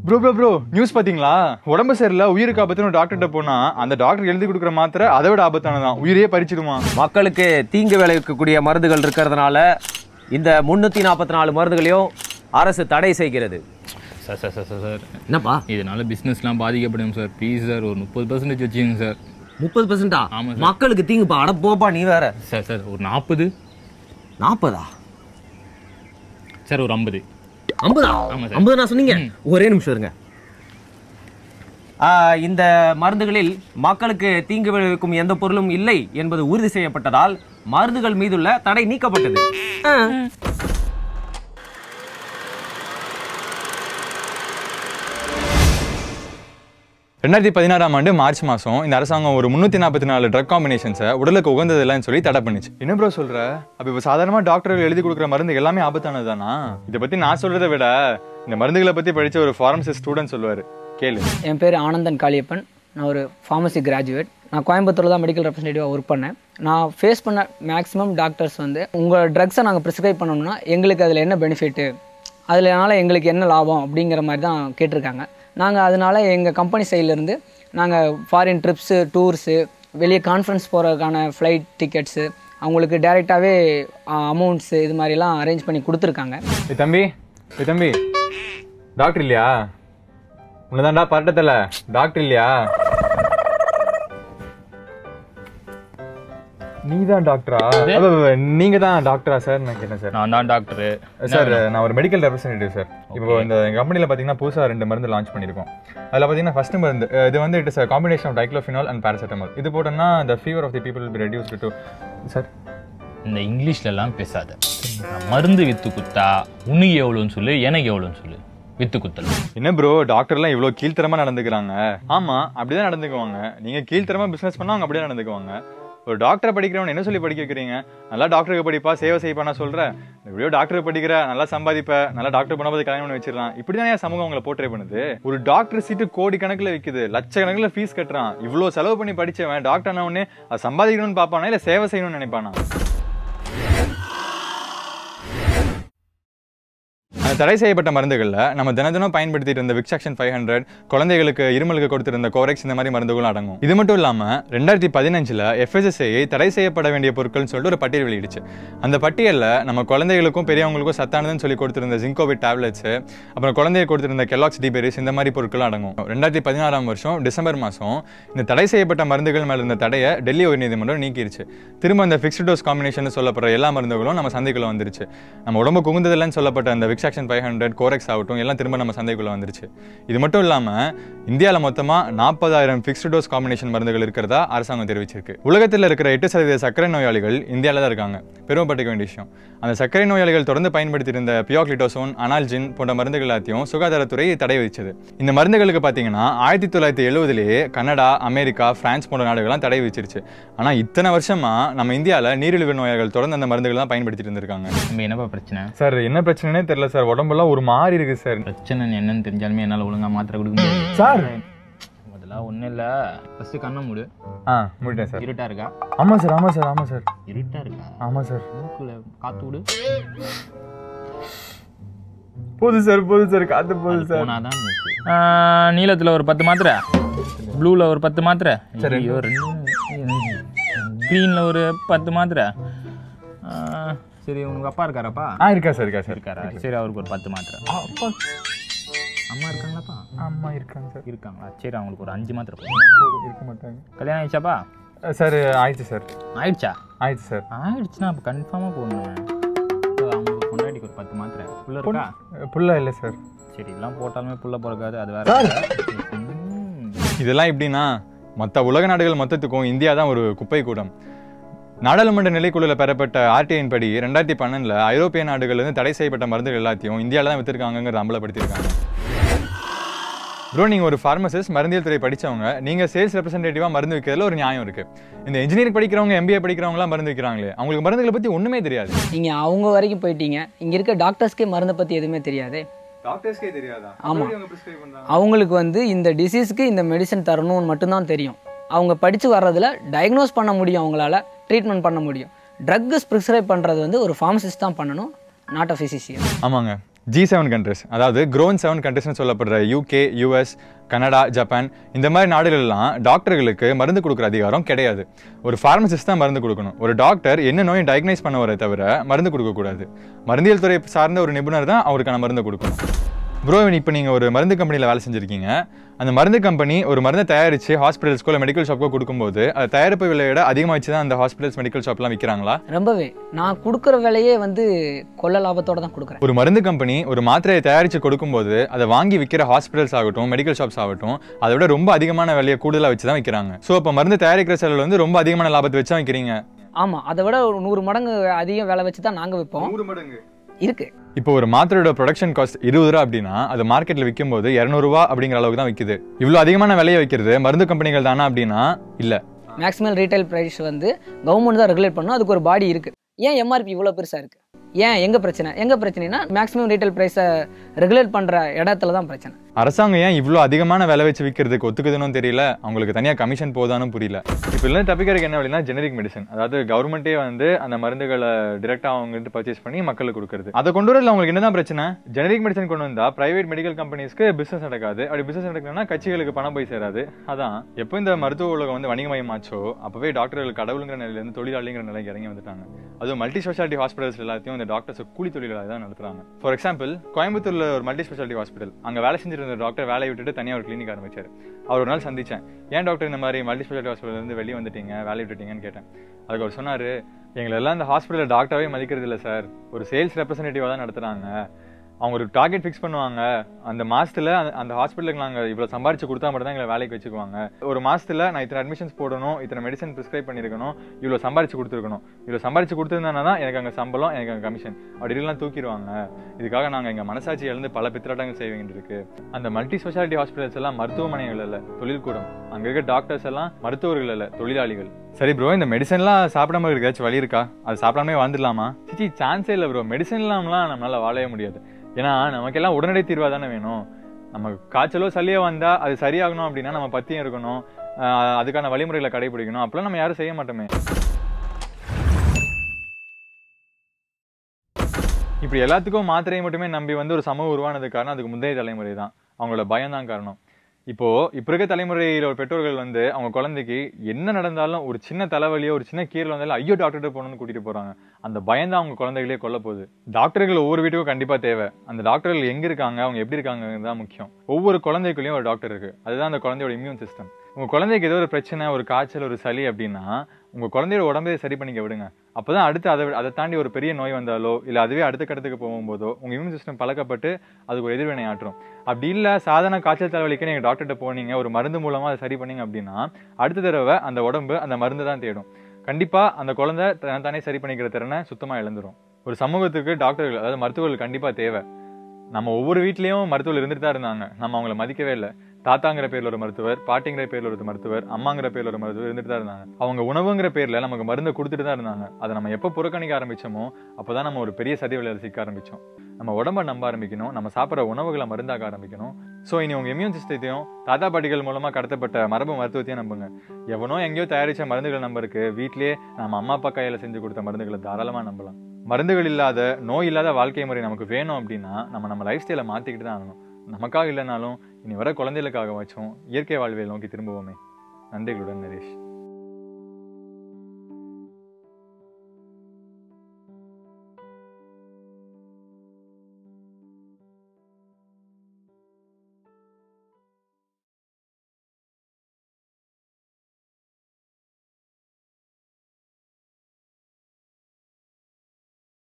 Bro bro bro news பாத்தீங்களா உடம்பு சரியில்லை உயிருக்கு ஆபத்துன்னு டாக்டர்கிட்ட போனா அந்த டாக்டர் எழுதி கொடுக்குற மாத்திரை அதை விட ஆபத்தானதான் உயிரையே பறிச்சிடுமா மக்களுக்கு தீங்கு விளைவிக்கக்கூடிய மருந்துகள் இருக்கிறதுனால இந்த முன்னூற்றி நாற்பத்தி நாலு மருந்துகளையும் அரசு தடை செய்கிறது sir sir sir sir sir என்னப்பா இதனால பிஸ்னஸ்லாம் பாதிக்கப்படும் சார் ப்ளீஸ் சார் ஒரு முப்பது பர்சன்டேஜ் வச்சுக்கோங்க சார் முப்பது பெர்சென்டா ஆமா சார். மக்களுக்கு தீங்குப்பா அட போப்பா நீ வேற சார் சார் ஒரு நாற்பது நாற்பதா சார் ஒரு ஐம்பது ஐம்பதா ஆமா சார். ஐம்பது நான் சொன்னீங்க ஒரே நிமிஷம் இருங்க ஆ, இந்த மருந்துகளில் மக்களுக்கு தீங்கு விளைவிக்கும் எந்த பொருளும் இல்லை என்பது உறுதி செய்யப்பட்டதால் மருந்துகள் மீதுள்ள தடை நீக்கப்பட்டது ஆ. ரெண்டாயிரத்தி பதினாறாம் ஆண்டு மார்ச் மாசம் இந்த அரசாங்கம் ஒரு முன்னூத்தி நாற்பத்தி நாலு ட்ரக் காம்பினேஷன்ஸை உடலுக்கு உகந்தது இல்லைன்னு சொல்லி தடை பண்ணுச்சு என்ன ப்ரோ சொல்ற அப்ப இப்ப சாதாரணமா டாக்டர்கள் எழுதி கொடுக்குற மருந்து எல்லாமே ஆபத்தானது தானா இதை பத்தி நான் சொல்றதை விட இந்த மருந்துகளை பத்தி படிச்ச ஒரு ஃபார்மசிஸ்ட் ஸ்டூடெண்ட் சொல்லுவாரு கேளு என் பேர் ஆனந்தன் காளியப்பன் நான் ஒரு ஃபார்மசி கிராஜுவேட் நான் கோயம்புத்தூரில் தான் மெடிக்கல் ரெப்ரஸன்டேட்டிவாக ஒர்க் பண்ணேன் நான் ஃபேஸ் பண்ண மேக்ஸிமம் டாக்டர்ஸ் வந்து உங்கள் ட்ரக்ஸை நாங்கள் ப்ரிஸ்கிரைப் பண்ணணும்னா எங்களுக்கு அதில் என்ன பெனிஃபிட்டு அதனால எங்களுக்கு என்ன லாபம் அப்படிங்கிற மாதிரி தான் கேட்டிருக்காங்க நாங்கள் அதனால எங்கள் கம்பெனி சைட்லேருந்து நாங்கள் ஃபாரின் ட்ரிப்ஸு டூர்ஸு வெளியே கான்ஃபரன்ஸ் போகிறதுக்கான ஃப்ளைட் டிக்கெட்ஸு அவங்களுக்கு டேரெக்டாகவே அமௌண்ட்ஸு இது மாதிரிலாம் அரேஞ்ச் பண்ணி கொடுத்துருக்காங்க ஏய் தம்பி ஏய் தம்பி டாக்டர் இல்லையா உன்னதான்டா பரட்டத்தல டாக்டர் இல்லையா நீ தான் டாக்டரா நீங்க தான் டாக்டரா சார் நான் கேட்டேன் சார் நான் தான் டாக்டரு சார் நான் ஒரு மெடிக்கல் ரெப்ரஸன்டேட்டிவ் சார் இப்போ இந்த கம்பெனியில் பார்த்தீங்கன்னா புதுசாக ரெண்டு மருந்து லான்ச் பண்ணியிருக்கோம் அதில் பார்த்தீங்கன்னா ஃபர்ஸ்ட் மருந்து அஹ் இது வந்து it is combination of diclofenac and paracetamol இது போட்டோம்னா the fever of the people be reduced to sir இந்த இங்கிலீஷ்லலாம் பேசாத நான் மருந்து வித்து குத்தா உனக்கு எவ்வளோன்னு சொல்லு எனக்கு எவ்வளோன்னு சொல்லு வித்து குத்தல் என்ன ப்ரோ டாக்டர்லாம் இவ்வளோ கீழ்த்தரமா நடந்துக்கிறாங்க ஆமா அப்படிதான் நடந்துக்குவாங்க நீங்க கீழ்த்தரமா பிசினஸ் பண்ணா அவங்க அப்படியே நடந்துக்குவாங்க ஒரு டாக்டரை படிக்கிறவன் என்ன சொல்லி படிக்க வைக்கிறீங்க நல்லா டாக்டருக்கு படிப்பா சேவை செய்ப்பா நான் சொல்றேன் எப்படியோ டாக்டருக்கு படிக்கிற நல்லா சம்பாதிப்ப நல்லா டாக்டர் பண்ண கல்யாணம் பண்ணி வச்சிடலாம் இப்படிதான் ஏன் சமூகம் உங்களை போர்ட்ரே பண்ணுது ஒரு டாக்டர் சீட்டு கோடி கணக்குல விக்குது லட்சக்கணக்கில் ஃபீஸ் கட்டுறான் இவ்வளோ செலவு பண்ணி படிச்சவன் டாக்டர் உடனே அதை சம்பாதிக்கணும்னு பார்ப்பானா இல்ல சேவை செய்யணும்னு நினைப்பானா அந்த தடை செய்யப்பட்ட மருந்துகளில் நம்ம தின தினம் பயன்படுத்திட்டு இருந்த விக்ஸாக்ஷன் ஃபைவ் ஹண்ட்ரட் குழந்தைகளுக்கு இருமலுக்கு கொடுத்திருந்த கோரெக்ஸ் இந்த மாதிரி மருந்துகளும் அடங்கும் இது மட்டும் இல்லாமல் ரெண்டாயிரத்தி பதினஞ்சில் எஃப்எஸ்எஸ்ஐ தடை செய்யப்பட வேண்டிய பொருட்கள்னு சொல்லிட்டு ஒரு பட்டியல் வெளியிடுச்சு அந்த பட்டியலில் நம்ம குழந்தைகளுக்கும் பெரியவங்களுக்கும் சத்தானதுன்னு சொல்லி கொடுத்திருந்த ஜிங்கோவிட் டேப்லெட்ஸ் அப்புறம் குழந்தைய கொடுத்திருந்த கெலாக்ஸ் டிபெரிஸ் இந்த மாதிரி பொருட்கள் அடங்கும் ரெண்டாயிரத்தி பதினாறாம் வருஷம் டிசம்பர் மாதம் இந்த தடை செய்யப்பட்ட மருந்துகள் மேல இருந்த தடையை டெல்லி உயர்நீதிமன்றம் நீக்கிருச்சு திரும்ப அந்த ஃபிக்ஸ்டு டோஸ் காம்பினேஷன் சொல்லப்படுற எல்லா மருந்துகளும் நம்ம சந்தைக்குள்ள வந்துருச்சு நம்ம உடம்பு குகுந்ததில்லைன்னு சொல்லப்பட்ட அந்த விக்ஸாக்ஷன் ஃபைவ் ஹண்ட்ரட் கோரெக்ஸ் ஆகட்டும் எல்லாம் திரும்ப நம்ம சந்தைக்குள்ள வந்துருச்சு இது மட்டும் இல்லாமல் இந்தியாவில் மொத்தமாக நாற்பதாயிரம் ஃபிக்ஸ்டு டோஸ் காம்பினேஷன் மருந்துகள் இருக்கிறதா அரசாங்கம் தெரிவிச்சிருக்கு உலகத்தில் இருக்கிற எட்டு சதவீத சர்க்கரை நோயாளிகள் இந்தியாவில் தான் இருக்காங்க பெருமைப்பட்டுக்க வேண்டிய விஷயம் அந்த சர்க்கரை நோயாளிகள் தொடர்ந்து பயன்படுத்தி இருந்த பியோக்லிட்டோசோன் அனால்ஜின் போன்ற மருந்துகள் எல்லாத்தையும் சுகாதாரத்துறை தடை விதிச்சது இந்த மருந்துகளுக்கு பார்த்தீங்கன்னா ஆயிரத்தி தொள்ளாயிரத்தி எழுபதுலேயே கனடா அமெரிக்கா பிரான்ஸ் போன்ற நாடுகள்லாம் தடை விதிச்சிருச்சு ஆனால் இத்தனை வருஷமா நம்ம இந்தியாவில் நீரிழிவு நோயாளிகள் தொடர்ந்து அந்த மருந்துகள் தான் பயன்படுத்திட்டு இருந்திருக்காங்க நம்ம என்னப்பா பிரச்சனை சார் என்ன பிரச்சனைனே தெரியல சார் உடம்பெல்லாம் ஒரு மாதிரி இருக்கு சார் பிரச்சனை என்னன்னு தெரிஞ்சாலுமே என்னால் ஒழுங்கா மாத்திரை கொடுக்க முடியாது சார் அதெல்லாம் ஒன்றும் இல்லை ஃபஸ்ட்டு கண்ணை மூடு ஆ முடிட்டேன் சார் இருட்டா இருக்கா ஆமாம் சார் ஆமாம் சார் ஆமாம் சார் இருட்டா இருக்கா ஆமாம் சார் மூக்குல காத்து விடு போதும் சார் போதும் சார் காத்து போதும் சார் போனாதான் மூக்கு நீளத்தில் ஒரு பத்து மாத்திரை ப்ளூவில் ஒரு பத்து மாத்திரை ஐயோ ரெண்டு க்ரீனில் ஒரு பத்து மாத்திரை ஆ, சரி உனக்கு அப்பா இருக்காராப்பா ஆ இருக்கா சார் இருக்கா சார் இருக்காரா சரி அவருக்கு ஒரு பத்து மாத்திரை அப்பா அம்மா இருக்காங்களாப்பா அம்மா இருக்காங்க சார் இருக்காங்களா சரி அவங்களுக்கு ஒரு அஞ்சு மாத்திரை போதும். இருக்க மாட்டாங்க கல்யாணம் ஆயிடுச்சாப்பா சார் ஆயிடுச்சு சார் ஆயிடுச்சா ஆயிடுச்சு சார் ஆயிடுச்சுன்னா அப்போ கன்ஃபார்மாக போடணும் அவங்களுக்கு பொண்டாட்டிக்கு ஒரு பத்து மாத்திரை புள்ள இருக்கா புள்ள இல்லை சார் சரி இதெல்லாம் போட்டாலுமே புள்ள பிறக்காது அது வேற ம். இதெல்லாம் எப்படின்னா மற்ற உலக நாடுகள் மொத்தத்துக்கும் இந்தியா தான் ஒரு குப்பை கூடம் நாடாளுமன்ற நிலைக்குழுவில் பெறப்பட்ட ஆர்டிஐன் படி ரெண்டாயிரத்தி பன்னெண்டில் ஐரோப்பிய நாடுகள்லேருந்து தடை செய்யப்பட்ட மருந்துகள் எல்லாத்தையும் இந்தியாவில் தான் விற்றுருக்காங்கிறத அம்பலப்படுத்தியிருக்காங்க ப்ரோ நீங்கள் ஒரு ஃபார்மசிஸ்ட் மருந்தியல் துறை படிச்சவங்க நீங்கள் சேல்ஸ் ரெப்ரசன்டேட்டிவாக மருந்து விற்கிறதுல ஒரு நியாயம் இருக்குது இந்த இன்ஜினியரிங் படிக்கிறவங்க எம்பிஏ படிக்கிறவங்களாம் மருந்து விற்கிறாங்களே அவங்களுக்கு மருந்துகளை பற்றி ஒன்றுமே தெரியாது நீங்கள் அவங்க வரைக்கும் போயிட்டீங்க இங்கே இருக்க டாக்டர்ஸ்க்கே மருந்தை பற்றி எதுவுமே தெரியாதே டாக்டர்ஸ்க்கே தெரியாதா ஆமா. அவங்களுக்கு வந்து இந்த டிசீஸ்க்கு இந்த மெடிசன் தரணும்னு மட்டும்தான் தெரியும் அவங்க படித்து வர்றதுல டயக்னோஸ் பண்ண முடியும் அவங்களால ட்ரீட்மெண்ட் பண்ண முடியும் ட்ரக்ஸ் ப்ரிஸ்கிரைப் பண்ணுறது வந்து ஒரு ஃபார்மசிஸ்ட் தான் பண்ணணும் நாட் அ ஃபிசிஷியன் ஆமாங்க ஜி செவன் கண்ட்ரிஸ் அதாவது க்ரோன் செவன் கண்ட்ரிஸ்னு சொல்லப்படுற யூகே யூஎஸ் கனடா ஜப்பான் இந்த மாதிரி நாடுகள்லாம் டாக்டர்களுக்கு மருந்து கொடுக்குற அதிகாரம் கிடையாது ஒரு ஃபார்மசிஸ்ட் தான் மருந்து கொடுக்கணும் ஒரு டாக்டர் என்ன நோயை டயக்னைஸ் பண்ண வரே தவிர மருந்து கொடுக்கக்கூடாது மருந்தியல் துறை சார்ந்த ஒரு நிபுணர் தான் அவருக்கான மருந்து கொடுக்கணும் ப்ரோ இப்போ நீங்கள் ஒரு மருந்து கம்பெனியில் வேலை செஞ்சுருக்கீங்க அந்த மருந்து கம்பெனி ஒரு மருந்தை தயாரித்து ஹாஸ்பிட்டல்ஸ்க்கோ இல்லை மெடிக்கல் ஷாப்க்கோ கொடுக்கும்போது அது தயாரிப்பு விலையை விட அதிகமாக வச்சு தான் அந்த ஹாஸ்பிட்டல்ஸ் மெடிக்கல் ஷாப்லாம் விற்கிறாங்களா ரொம்பவே நான் கொடுக்குற விலையே வந்து கொள்ள லாபத்தோட தான் கொடுக்குறேன் ஒரு மருந்து கம்பெனி ஒரு மாத்திரையை தயாரித்து கொடுக்கும்போது அதை வாங்கி விற்கிற ஹாஸ்பிட்டல்ஸ் ஆகட்டும் மெடிக்கல் ஷாப்ஸ் ஆகட்டும் அதை விட ரொம்ப அதிகமான விலையை கூடுதலாக வச்சு தான் விற்கிறாங்க ஸோ அப்போ மருந்து தயாரிக்கிற செலவில் வந்து ரொம்ப அதிகமான லாபத்தை வச்சு தான் விற்கிறீங்க ஆமாம் அதை விட ஒரு நூறு மடங்கு அதிகம் விலை வச்சு தான் நாங்கள் விற்போம் நூறு மடங்கு இருக்கு இப்போ ஒரு மாத்திரையோட ப்ரொடக்ஷன் காஸ்ட் இருபது ரூபா அப்படின்னா அது மார்க்கெட்டில் விற்கும்போது இரநூறுவா அப்படிங்கிற அளவுக்கு தான் விற்குது இவ்வளோ அதிகமான விலையை வைக்கிறது மருந்து கம்பெனிகள் தானா அப்படின்னா இல்லை மேக்ஸிமம் ரீட்டைல் ப்ரைஸ் வந்து கவர்மெண்ட் தான் ரெகுலேட் பண்ணும் அதுக்கு ஒரு பாடி இருக்கு ஏன் எம்ஆர்பி இவ்வளோ பெருசாக இருக்கு ஏன் எங்க பிரச்சனை எங்க பிரச்சனைனா மேக்ஸிமம் ரீட்டைல் ப்ரைஸை ரெகுலேட் பண்ற இடத்துல தான் பிரச்சனை அரசாங்கம் ஏன் இவ்வளோ அதிகமான விலை வச்சு விற்கிறதுக்கு ஒத்துக்குதுன்னு தெரியல அவங்களுக்கு தனியாக கமிஷன் போதானும் புரியல இப்போ இல்லை தப்பிக்கிறதுக்கு என்ன வழினா ஜெனரிக் மெடிசன் அதாவது கவர்மெண்ட்டே வந்து அந்த மருந்துகளை டிரெக்டாக அவங்ககிட்ட பர்ச்சேஸ் பண்ணி மக்களுக்கு கொடுக்குறது அதை கொண்டு வரல அவங்களுக்கு என்னதான் பிரச்சனை ஜெனரிக் மெடிசன் கொண்டு வந்தா பிரைவேட் மெடிக்கல் கம்பெனிஸ்க்கு பிசினஸ் நடக்காது அப்படி பிசினஸ் நடக்கணும்னா கட்சிகளுக்கு பணம் போய் சேராது அதான் எப்போ இந்த மருத்துவ உலகம் வந்து வணிகமயமாச்சோ அப்பவே டாக்டர்கள் கடவுளுங்கிற நிலையிலேருந்து தொழிலாளிங்கிற நிலைக்கு இறங்கி வந்துட்டாங்க அதுவும் மல்டி ஸ்பெஷாலிட்டி ஹாஸ்பிட்டல்ஸ் எல்லாத்தையும் இந்த டாக்டர்ஸ் கூலி தொழிலாளி தான் நடத்துறாங்க ஃபார் எக்ஸாம்பிள் கோயம்புத்தூர்ல ஒரு மல்டி ஸ்பெஷாலிட்டி ஹாஸ்பிட்டல் அங்க வேலை செஞ்சிட்டு இருந்த டாக்டர் வேலையை விட்டுட்டு தனியாக ஒரு கிளினிக் ஆரம்பிச்சாரு அவர் ஒரு நாள் சந்திச்சேன் ஏன் டாக்டர் இந்த மாதிரி மல்டி ஸ்பெஷாலிட்டி ஹாஸ்பிட்டல் இருந்து வெளியே வந்துட்டீங்க வேலையை விட்டுட்டீங்கன்னு கேட்டேன் அதுக்கு அவர் சொன்னாரு எங்களை எல்லாம் இந்த ஹாஸ்பிட்டல் டாக்டராகவே மதிக்கிறது இல்லை சார் ஒரு சேல்ஸ் ரெப்ரசன்டேட்டிவாக தான் நடத்துறாங்க அவங்க ஒரு டார்கெட் ஃபிக்ஸ் பண்ணுவாங்க அந்த மாசத்துல அந்த- அந்த ஹாஸ்பிட்டலுக்கு நாங்க இவ்வளவு சம்பாரிச்சு கொடுத்தா மட்டும் தான் எங்களை வேலைக்கு வச்சுக்குவாங்க ஒரு மாசத்துல நான் இத்தனை அட்மிஷன்ஸ் போடணும் இத்தனை மெடிசன் ப்ரிஸ்கிரைப் பண்ணிருக்கணும் இவ்வளவு சம்பாரிச்சு கொடுத்துருக்கணும் இவ்வளவு சம்பாரிச்சு கொடுத்துருந்தானா தான் எனக்கு அங்க சம்பளம் எனக்கு அங்க கமிஷன் அப்படி இல்லைனா தூக்கிடுவாங்க இதுக்காக நாங்க எங்க மனசாட்சி எழுந்து பல பித்திராட்டங்கள் செய்ய வேண்டியிருக்கு அந்த மல்டி ஸ்பெஷாலிட்டி ஹாஸ்பிட்டல்ஸ் எல்லாம் மருத்துவமனைகள் இல்ல தொழில்கூடம் அங்க இருக்க டாக்டர்ஸ் எல்லாம் மருத்துவர்கள் இல்ல தொழிலாளிகள் சரி ப்ரோ இந்த மெடிசன்லாம் சாப்பிடாம இருக்காச்சும் வழி இருக்கா அது சாப்பிடாமலே வாழ்ந்துடலாமா சிச்சி சான்ஸே இல்லை ப்ரோ மெடிசன் இல்லாமலாம் நம்மளால வாழவே முடியாது ஏன்னா நமக்கெல்லாம் உடனடி தீர்வா தானே வேணும் நம்ம காய்ச்சலோ சளியோ வந்தா அது சரியாகணும் அப்படின்னா நம்ம பத்தியம் இருக்கணும் ஆஹ் அதுக்கான வழிமுறைகளை கடைபிடிக்கணும் அப்பெல்லாம் நம்ம யாரும் செய்ய மாட்டோமே இப்படி எல்லாத்துக்கும் மாத்திரையை மட்டுமே நம்பி வந்து ஒரு சமூகம் உருவானது காரணம் அதுக்கு முந்தைய தலைமுறை தான் அவங்களோட பயம் தான் காரணம் இப்போ இப்போ இருக்க தலைமுறையில் ஒரு பெற்றோர்கள் வந்து அவங்க குழந்தைக்கு என்ன நடந்தாலும் ஒரு சின்ன தலைவலியோ ஒரு சின்ன கீரல் வந்தாலும் ஐயோ டாக்டர்கிட்ட போகணும்னு கூட்டிட்டு போறாங்க அந்த பயம் தான் அவங்க குழந்தைகளே கொல்ல போகுது டாக்டர்கள் ஒவ்வொரு வீட்டுக்கும் கண்டிப்பா தேவை அந்த டாக்டர்கள் எங்க இருக்காங்க அவங்க எப்படி இருக்காங்க தான் முக்கியம் ஒவ்வொரு குழந்தைக்குள்ளேயும் ஒரு டாக்டர் இருக்கு அதுதான் அந்த குழந்தையோட இம்யூன் சிஸ்டம் உங்க குழந்தைக்கு ஏதோ ஒரு பிரச்சனை ஒரு காய்ச்சல் ஒரு சளி அப்படின்னா உங்க குழந்தையோட உடம்பே சரி பண்ணிக்க விடுங்க அப்பதான் அடுத்து அதை அதை தாண்டி ஒரு பெரிய நோய் வந்தாலோ இல்ல அதுவே அடுத்த கட்டத்துக்கு போகும்போதோ உங்க இம்யூன் சிஸ்டம் பழக்கப்பட்டு அதுக்கு ஒரு எதிர்வினை ஆற்றும் அப்படி இல்ல சாதாரண காய்ச்சல் தலைவலிக்கு நீங்க டாக்டர்கிட்ட போனீங்க ஒரு மருந்து மூலமா அதை சரி பண்ணீங்க அப்படின்னா அடுத்த தடவை அந்த உடம்பு அந்த மருந்து தான் தேடும் கண்டிப்பா அந்த குழந்தை தானே சரி பண்ணிக்கிற திறனை சுத்தமா இழந்துரும் ஒரு சமூகத்துக்கு டாக்டர்கள் அதாவது மருத்துவர்கள் கண்டிப்பா தேவை நம்ம ஒவ்வொரு வீட்லயும் மருத்துவர் இருந்துட்டு தான் இருந்தாங்க நம்ம அவங்கள மதிக்கவே இல்லை தாத்தாங்கிற பேர்ல ஒரு மருத்துவர் பாட்டிங்கிற பேர்ல ஒரு மருத்துவர் அம்மாங்கிற பேர்ல ஒரு மருத்துவர் இருந்துட்டு தான் இருந்தாங்க அவங்க உணவுங்கிற பேர்ல நமக்கு மருந்தை கொடுத்துட்டு தான் இருந்தாங்க அதை நம்ம எப்போ புறக்கணிக்க ஆரம்பிச்சோமோ அப்பதான் நம்ம ஒரு பெரிய சதி விளையாட சிக்க ஆரம்பிச்சோம் நம்ம உடம்ப நம்ப ஆரம்பிக்கணும் நம்ம சாப்பிட்ற உணவுகளை மருந்தாக்க ஆரம்பிக்கணும் ஸோ இனி உங்க இம்யூன் சிஸ்டத்தையும் தாத்தா பாட்டிகள் மூலமா கடத்தப்பட்ட மரபு மருத்துவத்தையும் நம்புங்க எவனோ எங்கேயோ தயாரிச்ச மருந்துகள் நம்பருக்கு வீட்லயே நம்ம அம்மா அப்பா கையில செஞ்சு கொடுத்த மருந்துகளை தாராளமா நம்பலாம் மருந்துகள் இல்லாத நோய் இல்லாத வாழ்க்கை முறை நமக்கு வேணும் அப்படின்னா நம்ம நம்ம லைஃப் ஸ்டைலை மாத்திக்கிட்டு தான் ஆகணும் நமக்காக இல்லைனாலும் இனி வர குழந்தைகளுக்காக வச்சும் இயற்கை வாழ்வியல் நோக்கி திரும்புவோமே நன்றிகளுடன் நரேஷ்